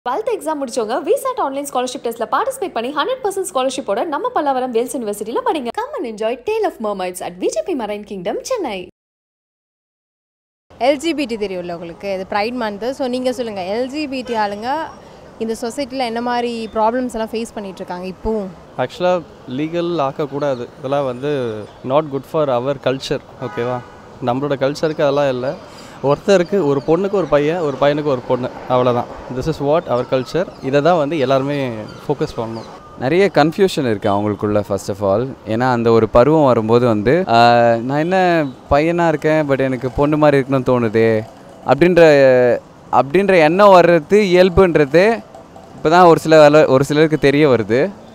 twelfth exam முடிச்சவங்க VSAT online scholarship டெஸ்ட்ல participate பண்ணி ஹண்ட்ரட் பர்சன்ட் ஸ்காலர்ஷிப்போட நம்ம பல்லாவரம் வேல்ஸ் யூனிவர்சிட்டியில படிங்க come and enjoy tale of mermaids at VGP marine kingdom Chennai LGBT தெரியும்ல உங்களுக்கு இது ப்ரைட் மந்த்து ஸோ நீங்கள் சொல்லுங்கள் எல்ஜிபிடி ஆளுங்க இந்த சொசைட்டியில் என்ன மாதிரி ப்ராப்ளம்ஸ் எல்லாம் ஃபேஸ் பண்ணிட்டு இருக்காங்க இப்போவும் ஆக்சுவலாக லீகல் ஆக்கக்கூடாது இதெல்லாம் வந்து not good for our culture ஓகேவா நம்மளோட கல்ச்சருக்கு அதெல்லாம் இல்லை ஒருத்தருக்கு ஒரு பொண்ணுக்கு ஒரு பையன் ஒரு பையனுக்கு ஒரு பொண்ணு அவ்வளோதான் this is what our culture இதை தான் வந்து எல்லாருமே ஃபோக்கஸ் பண்ணணும் நிறைய கன்ஃபியூஷன் இருக்குது அவங்களுக்குள்ள ஃபர்ஸ்ட் ஆஃப் ஆல் ஏன்னா அந்த ஒரு பருவம் வரும்போது வந்து ஆஹ், நான் என்ன பையனாக இருக்கேன் பட் எனக்கு பொண்ணு மாதிரி இருக்கணும்னு தோணுதே அப்படின்ற அப்படின்ற எண்ணம் வர்றது இயல்புன்றது இப்போ தான் ஒரு சில வேலை- ஒரு சிலருக்கு தெரிய வருது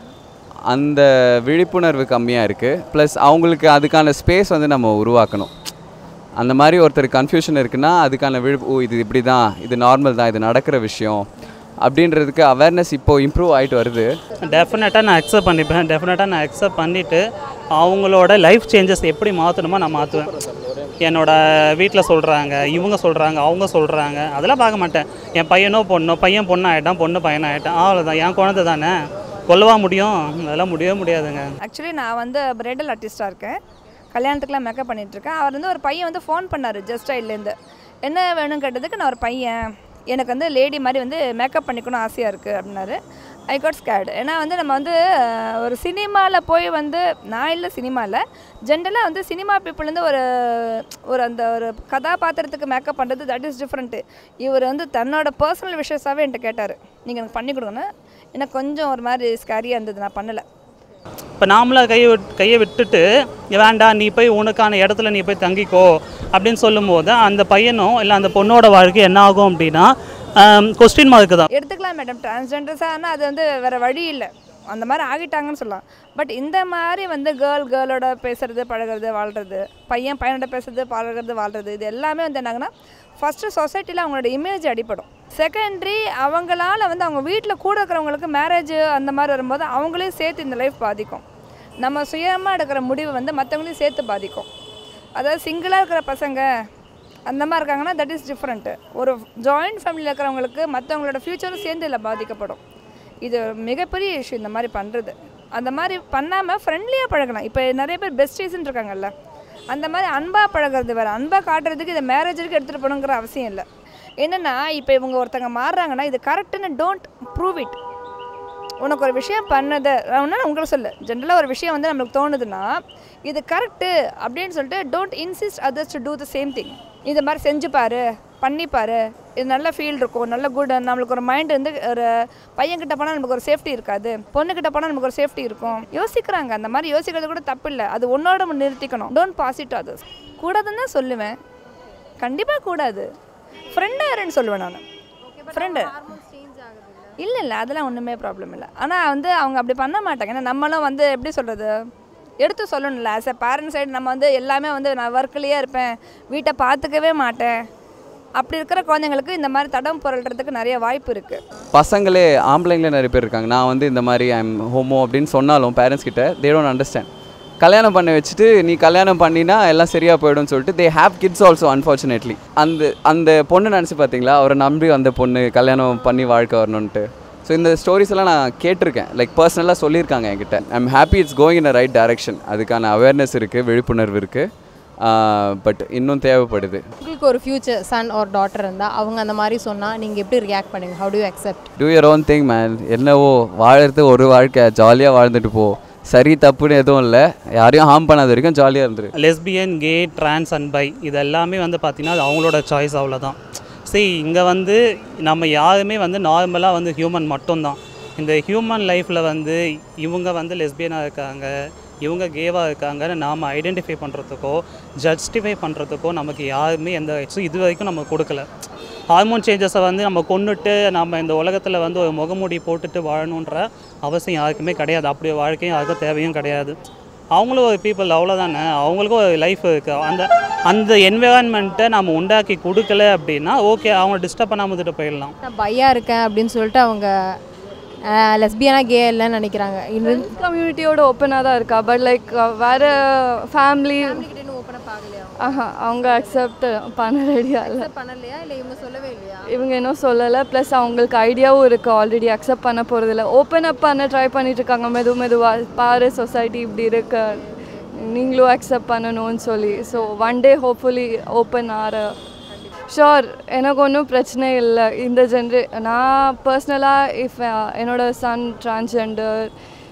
அந்த விழிப்புணர்வு கம்மியாக இருக்குது ப்ளஸ் அவங்களுக்கு அதுக்கான ஸ்பேஸ் வந்து நம்ம உருவாக்கணும் அந்த மாதிரி ஒருத்தர் கன்ஃபியூஷன் இருக்குன்னா அதுக்கான விழி ஓ இது இப்படி தான் இது நார்மல் தான் இது நடக்கிற விஷயம் அப்படின்றதுக்கு அவேர்னஸ் இப்போது இம்ப்ரூவ் ஆகிட்டு வருது டெஃபினட்டாக நான் அக்செப்ட் பண்ணிப்பேன் டெஃபினட்டாக நான் அக்செப்ட் பண்ணிவிட்டு அவங்களோட லைஃப் சேஞ்சஸ் எப்படி மாற்றணுமோ நான் மாற்றுவேன் என்னோட வீட்டில் சொல்கிறாங்க இவங்க சொல்கிறாங்க அவங்க சொல்கிறாங்க அதெல்லாம் பார்க்க மாட்டேன் என் பையனோ பொண்ணோ பையன் பொண்ணு ஆகிட்டான் பொண்ணு பையன் ஆகிட்டான் அவ்வளோதான் என் குழந்தை தானே கொல்லவா முடியும் அதெல்லாம் முடியவே முடியாதுங்க ஆக்சுவலி நான் வந்து பிரைடல் ஆர்டிஸ்ட்டாக இருக்கேன் கல்யாணத்துக்குலாம் மேக்கப் பண்ணிகிட்ருக்கேன் அவர் வந்து ஒரு பையன் வந்து ஃபோன் பண்ணார் ஜஸ்ட் ஐட்லேருந்து என்ன வேணும் கேட்டதுக்கு நான் ஒரு பையன் எனக்கு வந்து லேடி மாதிரி வந்து மேக்கப் பண்ணிக்கணும் ஆசையாக இருக்குது அப்படின்னாரு ஐ காட் ஸ்கேட் ஏன்னா வந்து நம்ம வந்து அஹ், ஒரு சினிமாவில் போய் வந்து நான் இல்லை சினிமாவில் ஜென்ரலாக வந்து சினிமா பீப்புள் ஒரு ஒரு அந்த ஒரு கதாபாத்திரத்துக்கு மேக்கப் பண்ணுறது தட் இஸ் டிஃப்ரெண்ட்டு இவர் வந்து தன்னோட பர்சனல் விஷயஸாகவே என்கிட்ட கேட்டார் நீங்கள் எனக்கு பண்ணி கொடுங்கன்னு எனக்கு கொஞ்சம் ஒரு மாதிரி ஸ்கேரியாக இருந்தது நான் பண்ணலை இப்போ நாமளாக கையை விட் கையை விட்டுட்டு வேண்டாம் நீ போய் உனக்கான இடத்துல நீ போய் தங்கிக்கோ அப்படின்னு சொல்லும்போது அந்த பையனும் இல்லை அந்த பொண்ணோட வாழ்க்கை என்ன ஆகும் அப்படின்னா கொஸ்டின் மார்க்கு தான் எடுத்துக்கலாம் மேடம் டிரான்ஸ்ஜெண்டர்ஸாக ஆனால் அது வந்து வேறு வழி இல்லை அந்த மாதிரி ஆகிட்டாங்கன்னு சொல்லலாம் பட் இந்த மாதிரி வந்து கேர்ள் கேர்ளோட பேசுறது பழகுறது வாழ்கிறது பையன் பையனோட பேசுறது பழகுறது வாழ்கிறது இது எல்லாமே வந்து என்னங்கன்னா ஃபஸ்ட்டு சொசைட்டியில் அவங்களோட இமேஜ் அடிப்படும் செகண்டரி அவங்களால வந்து அவங்க வீட்டில் கூட இருக்கிறவங்களுக்கு மேரேஜ் அந்த மாதிரி வரும்போது அவங்களையும் சேர்த்து இந்த லைஃப் பாதிக்கும் நம்ம சுயமாக எடுக்கிற முடிவு வந்து மற்றவங்களையும் சேர்த்து பாதிக்கும் அதாவது சிங்கிளாக இருக்கிற பசங்க அந்த மாதிரி இருக்காங்கன்னா தட் இஸ் டிஃப்ரெண்ட்டு ஒரு ஜாயிண்ட் ஃபேமிலியில் இருக்கிறவங்களுக்கு மற்றவங்களோட ஃப்யூச்சரும் சேர்ந்து இதில் பாதிக்கப்படும் இது மிகப்பெரிய இஷ்யூ இந்த மாதிரி பண்ணுறது அந்த மாதிரி பண்ணாமல் ஃப்ரெண்ட்லியாக பழகலாம் இப்போ நிறைய பேர் பெஸ்டீஸ்ன்னு இருக்காங்கல்ல அந்த மாதிரி அன்பாக பழகிறது வேறு அன்பாக காட்டுறதுக்கு இதை மேரேஜுக்கு எடுத்துகிட்டு போகணுங்கிற அவசியம் இல்லை என்னென்னா இப்போ இவங்க ஒருத்தங்க மாறுறாங்கன்னா இது கரெக்டுன்னு டோன்ட் ப்ரூவ் இட் உனக்கு ஒரு விஷயம் பண்ணது ஒன்று உங்களுக்கு சொல்லு ஜென்ரலாக ஒரு விஷயம் வந்து நம்மளுக்கு தோணுதுன்னா இது கரெக்டு அப்படின்னு சொல்லிட்டு don't insist others to do the same thing இந்த மாதிரி செஞ்சு பாரு பண்ணி பாரு இது நல்ல ஃபீல் இருக்கும் நல்ல குட் நம்மளுக்கு ஒரு மைண்ட் வந்து ஒரு பையன்கிட்ட போனால் நமக்கு ஒரு சேஃப்டி இருக்காது பொண்ணுக்கிட்ட போனால் நமக்கு ஒரு சேஃப்டி இருக்கும் யோசிக்கிறாங்க அந்த மாதிரி யோசிக்கிறது கூட தப்பு இல்லை அது உன்னோட நம்ம நிறுத்திக்கணும் டோன்ட் பாஸ் இட் அதர்ஸ் கூடாதுன்னு தான் சொல்லுவேன் கண்டிப்பாக கூடாது ஃப்ரெண்டாக இருன்னு சொல்லுவேன் நான் ஃப்ரெண்டு இல்லை இல்லை அதெல்லாம் ஒன்றுமே ப்ராப்ளம் இல்லை ஆனால் வந்து அவங்க அப்படி பண்ண மாட்டாங்க ஏன்னா நம்மளும் வந்து எப்படி சொல்கிறது எடுத்து சொல்லணும்ல ஆஸ் எ பேரண்ட் சைடு நம்ம வந்து எல்லாமே வந்து நான் ஒர்க்லேயே இருப்பேன் வீட்டை பார்த்துக்கவே மாட்டேன் அப்படி இருக்கிற குழந்தைங்களுக்கு இந்த மாதிரி தடம் புரள்றதுக்கு நிறைய வாய்ப்பு இருக்குது பசங்களே ஆம்பளைங்களே நிறைய பேர் இருக்காங்க நான் வந்து இந்த மாதிரி ஐம் ஹோமோ அப்படின்னு சொன்னாலும் பேரண்ட்ஸ் கிட்ட தே டோன்ட் அண்டர்ஸ்டாண்ட் கல்யாணம் பண்ண வச்சுட்டு நீ கல்யாணம் பண்ணினா எல்லாம் சரியாக போயிடும்னு சொல்லிட்டு they have kids also unfortunately அந்த அந்த பொண்ணு நினச்சி பார்த்தீங்களா அவரை நம்பி வந்த பொண்ணு கல்யாணம் பண்ணி வாழ்க்கை வரணுன்ட்டு ஸோ இந்த ஸ்டோரிஸ் எல்லாம் நான் கேட்டிருக்கேன் லைக் பர்சனலாக சொல்லியிருக்காங்க என்கிட்ட I'm happy it's going in a right direction அதுக்கான அவேர்னஸ் இருக்குது விழிப்புணர்வு இருக்குது பட் இன்னும் தேவைப்படுது உங்களுக்கு ஒரு ஃப்யூச்சர் சன் ஒரு டாட்டர் இருந்தால் அவங்க அந்த மாதிரி சொன்னால் நீங்கள் எப்படி ரியாக்ட் பண்ணுவீங்க how to accept to your own thing man என்னவோ வாழறது ஒரு வாழ்க்கை ஜாலியாக வாழ்ந்துட்டு போ சரி தப்புன்னு எதுவும் இல்லை யாரையும் ஹார்ம் பண்ணாத வரைக்கும் ஜாலியாக இருந்துரு lesbian gay trans and bi இது எல்லாமே வந்து பார்த்திங்கன்னா அது அவங்களோட சாய்ஸ் அவ்வளோதான் சரி இங்கே வந்து நம்ம யாருமே வந்து நார்மலாக வந்து ஹியூமன் மட்டும்தான் இந்த ஹியூமன் லைஃப்பில் வந்து இவங்க வந்து லெஸ்பியனாக இருக்காங்க இவங்க கேவாக இருக்காங்கன்னு நாம் ஐடென்டிஃபை பண்ணுறதுக்கோ ஜஸ்டிஃபை பண்ணுறதுக்கோ நமக்கு யாருமே எந்த ரைட்ஸும் இது வரைக்கும் நம்ம கொடுக்கல ஹார்மோன் சேஞ்சஸை வந்து நம்ம கொண்டுட்டு நம்ம இந்த உலகத்தில் வந்து ஒரு முகமூடி போட்டுட்டு வாழணுன்ற அவசியம் யாருக்குமே கிடையாது அப்படி ஒரு வாழ்க்கையும் யாருக்கும் தேவையும் கிடையாது அவங்களும் ஒரு பீப்புள் அவ்வளோதானே அவங்களுக்கும் ஒரு லைஃப் இருக்குது அந்த அந்த என்விரான்மெண்ட்டை நம்ம உண்டாக்கி கொடுக்கல அப்படின்னா ஓகே அவங்க டிஸ்டர்ப் பண்ணாமல் இருந்துட்டு போயிடலாம் நான் பையாக இருக்கேன் அப்படின்னு சொல்லிட்டு அவங்க லெஸ்பியனா கே இல்லைன்னு நினைக்கிறாங்க இன்னும் கம்யூனிட்டியோட ஓப்பனாக தான் இருக்கா பட் லைக் வேறு ஃபேமிலி ஓப்பனாக பார்க்கலையா ஆஹா அவங்க அக்செப்ட் பண்ண ரெடியாக இல்லை பண்ணலையா இல்லை இவங்க சொல்லவே இல்லையா இவங்க இன்னும் சொல்லலை ப்ளஸ் அவங்களுக்கு ஐடியாவும் இருக்குது ஆல்ரெடி அக்செப்ட் பண்ண போகிறதில்ல ஓப்பன் அப் பண்ண ட்ரை பண்ணிட்டு இருக்காங்க மெது மெதுவாக பாரு சொசைட்டி இப்படி இருக்கு நீங்களும் அக்செப்ட் பண்ணணும்னு சொல்லி so one day hopefully open ஆகிற ஷோர் எனக்கு ஒன்றும் பிரச்சனை இல்லை இந்த ஜென்ரே நான் பர்சனலாக இஃப் என்னோட சன் டிரான்ஸ்ஜெண்டர்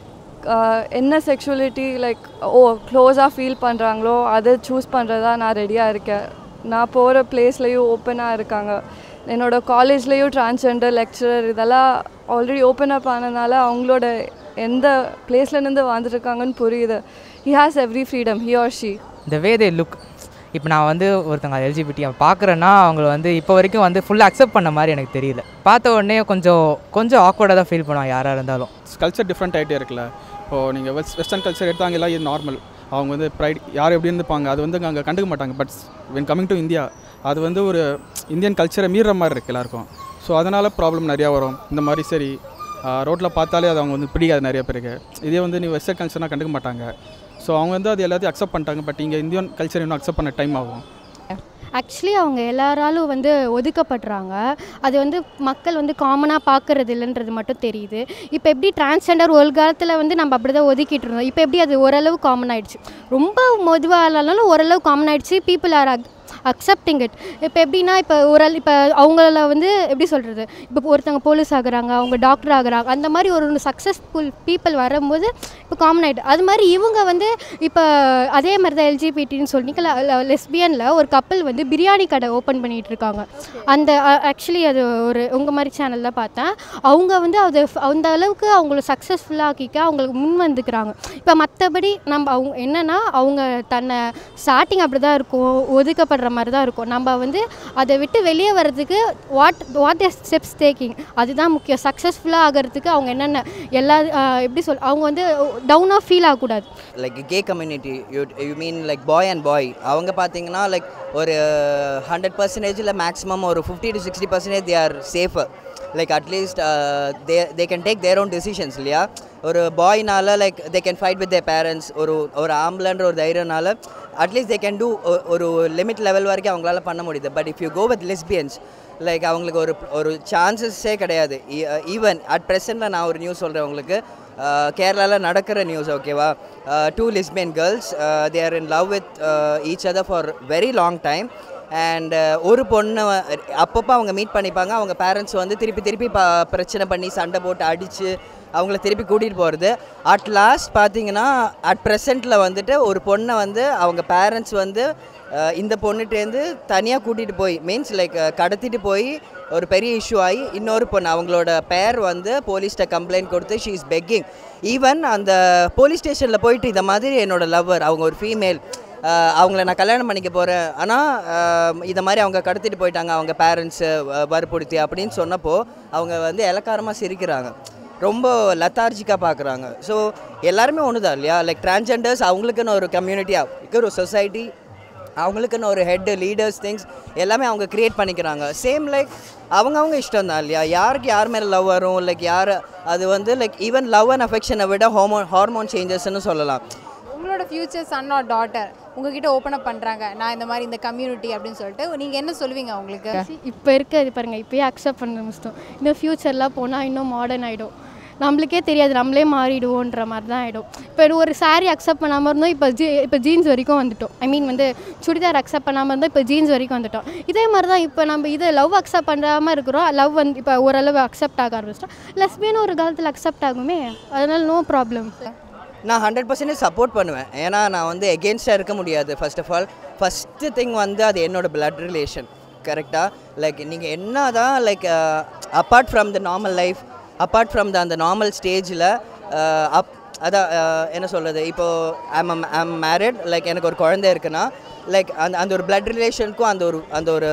என்ன செக்ஷுவலிட்டி லைக் ஓ க்ளோஸாக ஃபீல் பண்ணுறாங்களோ அதை சூஸ் பண்ணுறதா நான் ரெடியாக இருக்கேன் நான் போகிற பிளேஸ்லேயும் ஓப்பனாக இருக்காங்க என்னோட காலேஜ்லேயும் டிரான்ஸ்ஜெண்டர் லெக்சரர் இதெல்லாம் ஆல்ரெடி ஓப்பன் அப் ஆனதுனால அவங்களோட எந்த பிளேஸ்லேருந்து வந்துருக்காங்கன்னு புரியுது he has every freedom he or she இந்த வே தே லுக் இப்போ நான் வந்து ஒருத்தங்க எல்ஜிபிடி பார்க்குறேன்னா அவங்க வந்து இப்போ வரைக்கும் வந்து ஃபுல்லாக அக்செப்ட் பண்ண மாதிரி எனக்கு தெரியல பார்த்த உடனே கொஞ்சம் கொஞ்சம் ஆக்வர்டாக தான் ஃபீல் பண்ணுவாங்க யாராக இருந்தாலும் கல்ச்சர் டிஃப்ரெண்ட் ஆகிட்டே இருக்குல்ல இப்போது நீங்கள் வெஸ்ட் வெஸ்டர்ன் கல்ச்சர் எடுத்தாங்க எல்லாம் இது நார்மல் அவங்க வந்து ப்ரைட் யார் எப்படி இருந்துப்பாங்க அது வந்து அங்கே கண்டுக்க மாட்டாங்க but when coming to India அது வந்து ஒரு இந்தியன் கல்ச்சரை மீறுற மாதிரி இருக்குது எல்லாருக்கும் ஸோ அதனால் ப்ராப்ளம் நிறையா வரும் இந்த மாதிரி சரி ரோட்டில் பார்த்தாலே அது அவங்க வந்து பிடிக்காது நிறைய பேருக்கு இதே வந்து நீ வெஸ்டர்ன் கல்ச்சர்னால் கண்டுக்க மாட்டாங்க ஸோ அவங்க வந்து அது எல்லாத்தையும் அக்செப்ட் பண்ணிட்டாங்க பட் இங்கே இந்தியன் கல்ச்சர் இன்னும் அக்செப்ட் பண்ண டைம் ஆகும் ஆக்சுவலி அவங்க எல்லாராலும் வந்து ஒதுக்கப்படுறாங்க அது வந்து மக்கள் வந்து காமனாக பார்க்கறது இல்லைன்றது மட்டும் தெரியுது இப்போ எப்படி டிரான்ஸ்ஜெண்டர் ஒரு காலத்தில் வந்து நம்ம அப்படி தான் ஒதுக்கிட்டு இருந்தோம் இப்போ எப்படி அது ஓரளவு காமன் ஆயிடுச்சு ரொம்ப மொதுவாக இல்லைனாலும் ஓரளவு காமன் ஆயிடுச்சு பீப்புள் ஆர் அக்செப்டிங் இட் இப்போ எப்படின்னா இப்போ ஒரு இப்போ அவங்கள வந்து எப்படி சொல்கிறது இப்போ ஒருத்தவங்க போலீஸ் ஆகுறாங்க அவங்க டாக்டர் ஆகுறாங்க அந்த மாதிரி ஒரு சக்ஸஸ்ஃபுல் பீப்புள் வரும்போது இப்போ காமன் ஆகிட்டு அது மாதிரி இவங்க வந்து இப்போ அதே மாதிரி தான் எல்ஜிபிடின்னு சொன்னீங்க லெஸ்பியனில் ஒரு கப்பல் வந்து பிரியாணி கடை ஓப்பன் பண்ணிகிட்டு இருக்காங்க அந்த ஆக்சுவலி அது ஒரு உங்கள் மாதிரி சேனல் தான் பார்த்தேன் அவங்க வந்து அது அந்த அளவுக்கு அவங்கள சக்ஸஸ்ஃபுல்லாக்கிக்க அவங்களுக்கு முன் வந்துக்கிறாங்க இப்போ மற்றபடி நம்ம அவங்க என்னென்னா அவங்க தன்னை ஸ்டார்டிங் அப்படி தான் இருக்கும் ஒதுக்கப்படுற மாதிரி தான் இருக்கும் நம்ம வந்து அதை விட்டு வெளியே வர்றதுக்கு what what is steps taking அதுதான் முக்கியம் சக்ஸஸ்ஃபுல்லாக ஆகிறதுக்கு அவங்க என்னென்ன எல்லா ஆஹ் எப்படி சொல் அவங்க வந்து டவுனாக ஃபீல் ஆகக்கூடாது like gay community you you mean like boy and boy அவங்க பார்த்தீங்கன்னா லைக் ஒரு ஹண்ட்ரட் பர்சன்டேஜில் மேக்ஸிமம் ஒரு fifty to sixty percentage they are safer like at least they they can take their own decisions இல்லையா ஒரு பாய்னால like they can fight with their parents ஒரு ஒரு ஆம்பளன்ற ஒரு தைரியனால அட்லீஸ்ட் தே கேன் டூ ஒரு லிமிட் லெவல் வரைக்கும் அவங்களால பண்ண முடியுது but if you go with lesbians like அவங்களுக்கு ஒரு ஒரு சான்சஸே கிடையாது ஈவன் அட் ப்ரெசென்ட்டில் நான் ஒரு நியூஸ் சொல்கிறேன் உங்களுக்கு கேரளாவில் நடக்கிற நியூஸ் ஓகேவா two lesbian girls they are in love with each other for very long time and ஒரு பொண்ணை வ- அப்பப்போ அவங்க மீட் பண்ணிப்பாங்க அவங்க பேரண்ட்ஸ் வந்து திருப்பி திருப்பி ப பிரச்சனை பண்ணி சண்டை போட்டு அடித்து அவங்கள திருப்பி கூட்டிகிட்டு போகிறது அட் லாஸ்ட் பார்த்தீங்கன்னா அட் ப்ரெசண்ட்டில் வந்துட்டு ஒரு பொண்ணை வந்து அவங்க பேரண்ட்ஸ் வந்து அஹ், இந்த பொண்ணுட்டேருந்து தனியாக கூட்டிகிட்டு போய் மீன்ஸ் லைக் கடத்திட்டு போய் ஒரு பெரிய இஷ்யூ ஆகி இன்னொரு பொண்ணு அவங்களோட பேர் வந்து போலீஸ்கிட்ட கம்ப்ளைண்ட் கொடுத்து ஷீ இஸ் பெக்கிங் ஈவன் அந்த போலீஸ் ஸ்டேஷனில் போயிட்டு இந்த மாதிரி என்னோட லவ்வர் அவங்க ஒரு ஃபீமேல் அவங்கள நான் கல்யாணம் பண்ணிக்க போகிறேன் ஆனால் இதை மாதிரி அவங்க கடத்திட்டு போயிட்டாங்க அவங்க பேரண்ட்ஸு வற்புறுத்தி அப்படின்னு சொன்னப்போ அவங்க வந்து இலக்காரமாக சிரிக்கிறாங்க ரொம்ப லத்தார்ஜிக்காக பார்க்குறாங்க ஸோ எல்லாருமே ஒன்று தான் இல்லையா லைக் டிரான்ஸ்ஜெண்டர்ஸ் அவங்களுக்குன்னு ஒரு கம்யூனிட்டியாக ஒரு சொசைட்டி அவங்களுக்குன்னு ஒரு ஹெட் லீடர்ஸ் திங்ஸ் எல்லாமே அவங்க க்ரியேட் பண்ணிக்கிறாங்க சேம் லைக் அவங்கவுங்க இஷ்டம் தான் இல்லையா யாருக்கு யார் மேலே லவ் வரும் லைக் யார் அது வந்து லைக் ஈவன் லவ் அண்ட் அஃபெக்ஷனை விட ஹார்மோன் ஹார்மோன் சேஞ்சஸ்ன்னு சொல்லலாம் உங்களோட ஃப்யூச்சர் சன் ஆர் டாட்டர் உங்ககிட்ட ஓப்பன் அப் பண்ணுறாங்க நான் இந்த மாதிரி இந்த கம்யூனிட்டி அப்படின்னு சொல்லிட்டு நீங்கள் என்ன சொல்லுவீங்க அவங்களுக்கு இப்போ இருக்க இது பாருங்கள் இப்போயே அக்செப்ட் பண்ண முடிச்சிட்டோம் இன்னும் ஃப்யூச்சர்லாம் போனால் இன்னும் மாடர்ன் ஆகிடும் நம்மளுக்கே தெரியாது நம்மளே மாறிடுவோன்ற மாதிரி தான் ஆகிடும் இப்போ ஒரு saree அக்செப்ட் பண்ணாமல் இருந்தோம் இப்போ ஜீ இப்போ ஜீன்ஸ் வரைக்கும் வந்துட்டோம் ஐ மீன் வந்து சுடிதார் அக்செப்ட் பண்ணாமல் இருந்தோம் இப்போ ஜீன்ஸ் வரைக்கும் வந்துட்டோம் இதே மாதிரி தான் இப்போ நம்ம இது லவ் அக்செப்ட் பண்ணாமல் இருக்கிறோம் லவ் வந்து இப்போ ஓரளவு அக்செப்ட் ஆக ஆரம்பிச்சிட்டோம் லெஸ்பியன் ஒரு காலத்தில் அக்செப்ட் ஆகுமே அதனால் நோ ப்ராப்ளம் நான் ஹண்ட்ரட் பர்சன்டேஜ் சப்போர்ட் பண்ணுவேன் ஏன்னா நான் வந்து எகென்ஸ்டாக இருக்க முடியாது first of all first thing வந்து அது என்னோட blood ரிலேஷன் கரெக்டாக லைக் நீங்கள் என்ன தான் like apart from the normal life apart from the அந்த நார்மல் ஸ்டேஜில் அப் அதான் அஹ், என்ன சொல்கிறது இப்போது ஐம் ஐம் மேரிட் லைக் எனக்கு ஒரு குழந்தை இருக்குன்னா லைக் அந்த அந்த ஒரு blood ரிலேஷனுக்கும் அந்த ஒரு அந்த ஒரு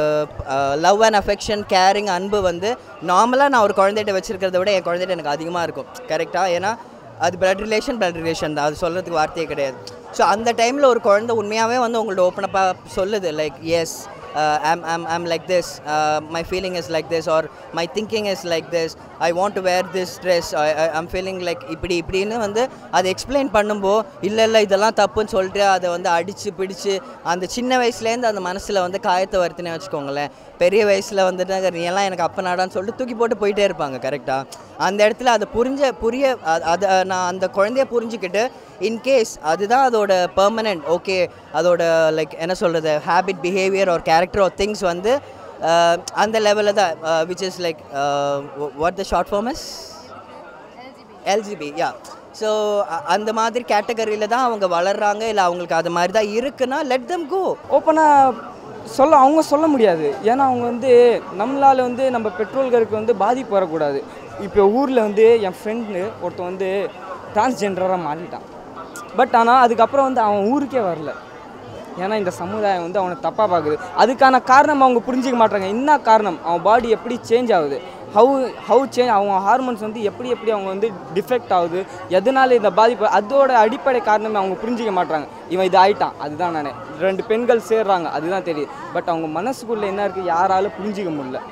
லவ் அண்ட் அஃபெக்ஷன் கேரிங் அன்பு வந்து நார்மலாக நான் ஒரு குழந்தைகிட்ட வச்சுருக்கிறத விட என் குழந்தைகிட்ட எனக்கு அதிகமாக இருக்கும் கரெக்டாக ஏன்னா அது பிளட் ரிலேஷன் பிளட் ரிலேஷன் தான் அது சொல்கிறதுக்கு வார்த்தையே கிடையாது ஸோ அந்த டைமில் ஒரு குழந்தை உண்மையாகவே வந்து உங்கள்ட்ட ஓப்பனப்பாக சொல்லுது like yes I'm, I'm, I'm like this, uh, my feeling is like this, or my thinking is like this, I want to wear this dress, I, I, I'm feeling like இப்படி இப்படின்னு வந்து அதை எக்ஸ்பிளைன் பண்ணும்போது இல்லை இல்லை இதெல்லாம் தப்புன்னு சொல்லிட்டு அதை வந்து அடித்து பிடிச்சு அந்த சின்ன வயசுலேருந்து அந்த மனசில் வந்து காயத்தை வருத்தினே வச்சுக்கோங்களேன் பெரிய வயசில் வந்துட்டு நீ எல்லாம் எனக்கு அப்போ நாடான்னு சொல்லிட்டு தூக்கி போட்டு போயிட்டே இருப்பாங்க கரெக்டாக அந்த இடத்துல அதை புரிஞ்ச புரிய அ- அதை நான் அந்த குழந்தைய புரிஞ்சுக்கிட்டு இன்கேஸ் அதுதான் அதோட பெர்மனெண்ட் ஓகே அதோட லைக் என்ன சொல்கிறது ஹேபிட் பிஹேவியர் ஒரு கேரக்டர் ஒரு திங்ஸ் வந்து அஹ், அந்த லெவலில் தான் which is like what the short form is LGB யா ஸோ அந்த மாதிரி கேட்டகரியில் தான் அவங்க வளர்றாங்க இல்லை அவங்களுக்கு அது மாதிரி தான் இருக்குன்னா லெட் தம் கோ ஓப்பனாக சொல்ல அவங்க சொல்ல முடியாது ஏன்னா அவங்க வந்து நம்மளால் வந்து நம்ம பெட்ரோல்களுக்கு வந்து பாதிப்பு வரக்கூடாது இப்போ ஊரில் வந்து என் ஃப்ரெண்டு ஒருத்தன் வந்து டிரான்ஸ்ஜெண்டராக மாறிட்டான் பட் ஆனால் அதுக்கப்புறம் வந்து அவன் ஊருக்கே வரல ஏன்னா இந்த சமுதாயம் வந்து அவனை தப்பாக பார்க்குது அதுக்கான காரணம் அவங்க புரிஞ்சிக்க மாட்டாங்க என்ன காரணம் அவன் பாடி எப்படி சேஞ்ச் ஆகுது ஹவு ஹவு சேஞ்ச் அவங்க ஹார்மோன்ஸ் வந்து எப்படி எப்படி அவங்க வந்து டிஃபெக்ட் ஆகுது எதனால இந்த பாதிப்பு அதோட அடிப்படை காரணமே அவங்க புரிஞ்சிக்க மாட்டாங்க இவன் இது ஆயிட்டான் அதுதான் நான் ரெண்டு பெண்கள் சேர்றாங்க அதுதான் தெரியுது பட் அவங்க மனசுக்குள்ளே என்ன இருக்குது யாராலும் புரிஞ்சிக்க முடியல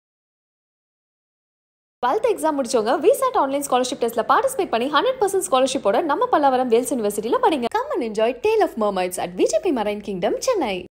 டுவெல்த் எக்ஸாம் முடிச்சவங்க விசாட் ஆன்லைன் ஸ்காலர்ஷிப் டெஸ்ட்ல பார்ட்டிசிபேட் பண்ணி ஹண்ட்ரட் பர்சன்ட் ஸ்காலர்ஷிப்போட நம்ம பல்லாவரம் வேல்ஸ் யூனிவர்சிட்டியில படிங்க come and enjoy tale of mermaids at VGP marine kingdom Chennai